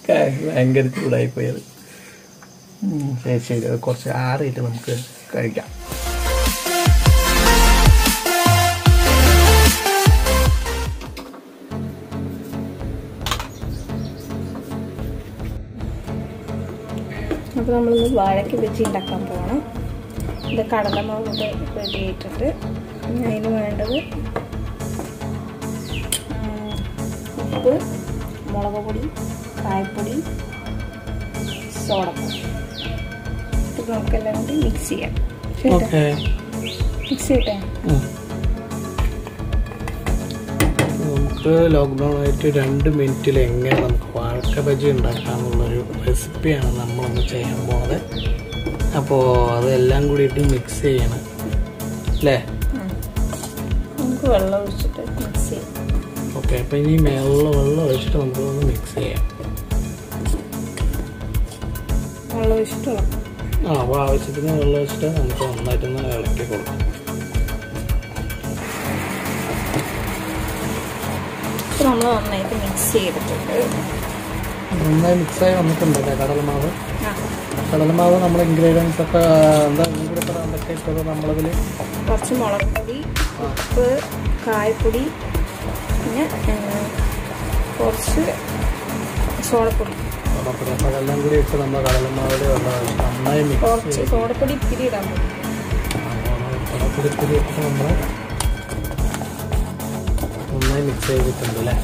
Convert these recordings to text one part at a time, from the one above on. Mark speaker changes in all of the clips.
Speaker 1: ഭയങ്കര ചൂടായി പോയത് ഉം, ശരി ശരി അത് കുറച്ച് ആറിയിട്ട് നമുക്ക് കഴിക്കാം
Speaker 2: അപ്പോൾ നമ്മളിന്ന് വാഴയ്ക്ക് വെച്ച് ഉണ്ടാക്കാൻ പോകണം ഇത് കടലമാവ് ഇവിടെ റെഡി ആയിട്ടുണ്ട് ഇനി അതിന് വേണ്ടത് ഉം, ഉപ്പ് മുളക് പൊടി കായപ്പൊടി സോഡപ്പൊടി ഇത് നമുക്കെല്ലാം കൂടി മിക്സ് ചെയ്യാം ശരി
Speaker 1: ഓക്കെ
Speaker 2: മിക്സ് ചെയ്യട്ടെ
Speaker 1: നമുക്ക് ലോക്ക്ഡൗൺ ആയിട്ട് രണ്ട് മിനിറ്റിൽ എങ്ങനെ നമുക്ക് വാഴക്ക ബജി ഉണ്ടാക്കാമെന്നുള്ളൊരു റെസിപ്പിയാണ് നമ്മളൊന്ന് ചെയ്യാൻ പോണത് അപ്പോൾ അതെല്ലാം കൂടിയിട്ട് മിക്സ് ചെയ്യണം അല്ലേ
Speaker 2: ഉം. നമുക്ക് വെള്ളം ഒഴിച്ചിട്ട് മിക്സ് ചെയ്യാം
Speaker 1: ഓക്കെ അപ്പോൾ ഇനി മേളിൽ വെള്ളം ഒഴിച്ചിട്ട് നമുക്കൊന്ന് മിക്സ് ചെയ്യാം
Speaker 2: വെള്ളം ഒഴിച്ചിട്ട് ഇളക്കാം
Speaker 1: ആ അപ്പോൾ ആവശ്യത്തിന് വെള്ളം ഒഴിച്ചിട്ട് നമുക്ക് നന്നായിട്ടൊന്ന് ഇളക്കി കൊടുക്കാം
Speaker 2: അപ്പോൾ നമ്മൾ നന്നായിട്ട് മിക്സ് ചെയ്തിട്ടുണ്ട്
Speaker 1: നന്നായി മിക്സായി വന്നിട്ടുണ്ടല്ലേ കടലമാവ്
Speaker 2: ആ
Speaker 1: കടലമാവ് നമ്മുടെ ഇൻഗ്രീഡിയൻസ് ഒക്കെ എന്താ ഒന്നും കൂടി പറയാൻ പറ്റിയിട്ടുള്ളത് നമ്മളതിൽ
Speaker 2: കുറച്ച് മുളക് പൊടി ഉപ്പ് കായപ്പൊടി പിന്നെ ആ, കുറച്ച് സോഡപ്പൊടി
Speaker 1: അപ്പോൾ അതെല്ലാം കൂടി ഇട്ട് നമ്മൾ കടലമാവിൽ വെള്ളം ഒഴിച്ച് നന്നായി മിക്സ്
Speaker 2: കുറച്ച് സോഡപ്പൊടി ഇത്തിരി ഇടാൻ മതി
Speaker 1: കടപ്പിടിപ്പിടി ഇട്ട് നമ്മൾ നന്നായി മിക്സ് ചെയ്തിട്ടുണ്ട് അല്ലേ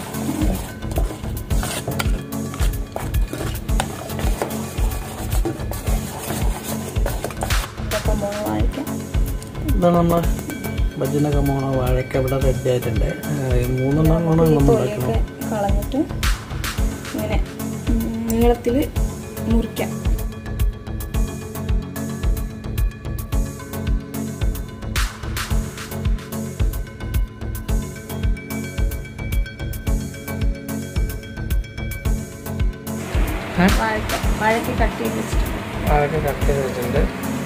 Speaker 2: അപ്പം മുളക് വാങ്ങിക്കാം
Speaker 1: ഇതാണ് നമ്മൾ ബജ്ജിനൊക്കെ മോണ വാഴയ്ക്ക ഇവിടെ റെഡി ആയിട്ടുണ്ട് ഏഹ് ഈ മൂന്നെണ്ണം കൊണ്ട്
Speaker 2: ഈ
Speaker 1: നമ്മൾ
Speaker 2: തൊലിയൊക്കെ
Speaker 1: ഉണ്ടാക്കണം
Speaker 2: കളഞ്ഞിട്ട് ഇങ്ങനെ നീളത്തിൽ മുറിക്കാം
Speaker 1: ഏഹ്?
Speaker 2: വാഴയ്ക്ക വാഴയ്ക്ക കട്ട് ചെയ്ത് വെച്ചിട്ട്
Speaker 1: വാഴയ്ക്ക കട്ട് ചെയ്ത് വെച്ചിട്ടുണ്ട്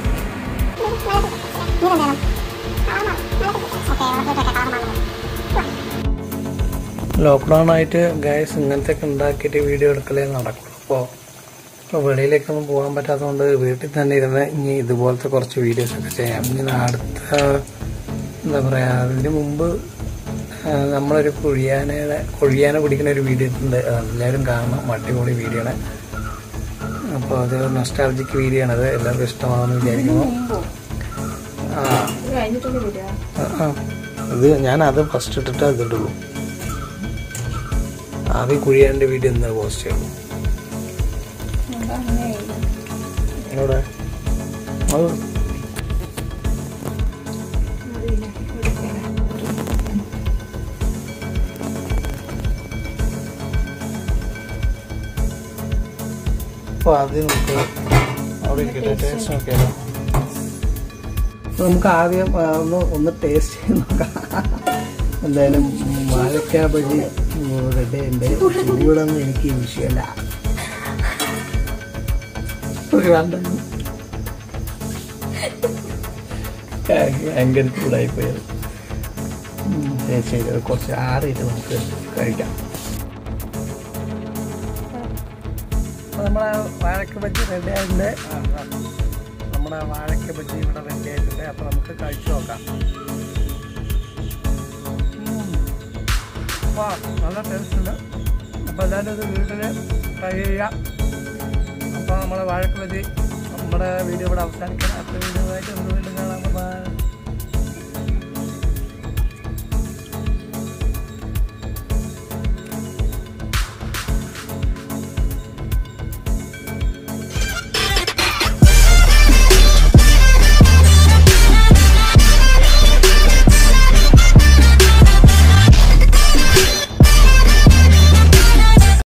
Speaker 1: ലോക്ക്ഡൗൺ ആയിട്ട് ഗ്യാസ് ഇങ്ങനത്തെ ഒക്കെ ഉണ്ടാക്കിയിട്ട് വീഡിയോ എടുക്കലേ നടക്കുള്ളൂ അപ്പോൾ ഇപ്പോൾ വെളിയിലേക്കൊന്നും പോകാൻ പറ്റാത്തതുകൊണ്ട് വീട്ടിൽ തന്നെ ഇരുന്ന് ഇനി ഇതുപോലത്തെ കുറച്ച് വീഡിയോസ് ഒക്കെ ചെയ്യാം ഇനി അടുത്ത എന്താ പറയുക അതിന് മുമ്പ് ആ, നമ്മളൊരു കുഴിയാനയുടെ കുഴിയാന പിടിക്കുന്ന ഒരു വീഡിയോ ഇട്ടുണ്ട് അത് എല്ലാവരും കാണണം അടിപൊളി വീഡിയോ ആണ് അപ്പോൾ അത് നൊസ്റ്റാൾജിക് വീഡിയോ ആണ് അത് എല്ലാവർക്കും ഇഷ്ടമാണെന്ന് വിചാരിക്കുന്നു
Speaker 2: മുമ്പോ
Speaker 1: ആ
Speaker 2: ഇത് കഴിഞ്ഞിട്ടൊക്കെ വരിക
Speaker 1: ആ, ആ. ഇത് ഞാൻ അത് ഫസ്റ്റ് ഇട്ടിട്ട് അത് ഇടുള്ളൂ ആദ്യം കുഴിയാൻ്റെ വീഡിയോ എന്താ പോസ്റ്റ് ചെയ്യുള്ളൂ
Speaker 2: എന്താ അങ്ങനെ
Speaker 1: എവിടെ അത്
Speaker 2: അറിയില്ല എടുക്കാം
Speaker 1: അപ്പോൾ ആദ്യം നമുക്ക് അവിടെ ഇരിക്കട്ടെ ടേസ്റ്റ് നോക്കിയാലോ അപ്പോൾ നമുക്ക് ആദ്യം ആ, ഒന്ന് ഒന്ന് ടേസ്റ്റ് ചെയ്ത് നോക്കാം എന്തായാലും വാഴക്ക ബജി റെഡി ഉണ്ട് ചൂടൊന്നും എനിക്ക് വിഷയമല്ല ഒരു വേണ്ട ഭയങ്കര ചൂടായി പോയത് ഉം, ശരി ശരി അത് കുറച്ച് ആറിയിട്ട് നമുക്ക് കഴിക്കാം നമ്മളെ വാഴക്ക ബജ്ജി റെഡി ആയിട്ടുണ്ട് നമ്മുടെ വാഴക്ക ബജ്ജി ഇവിടെ റെഡി ആയിട്ടുണ്ട് അപ്പൊ നമുക്ക് കഴിച്ചു നോക്കാം ഉം. വാ, നല്ല ടേസ്റ്റ് ഉണ്ട് അപ്പോൾ എല്ലാവരും ഇത് വീട്ടിൽ ട്രൈ ചെയ്യാം അപ്പോൾ നമ്മുടെ വാഴക്ക ബജ്ജി നമ്മുടെ വീഡിയോ ഇവിടെ അവസാനിക്കണം അടുത്ത വീഡിയോ ആയിട്ട് നമുക്ക് വീണ്ടും കാണാം ബൈ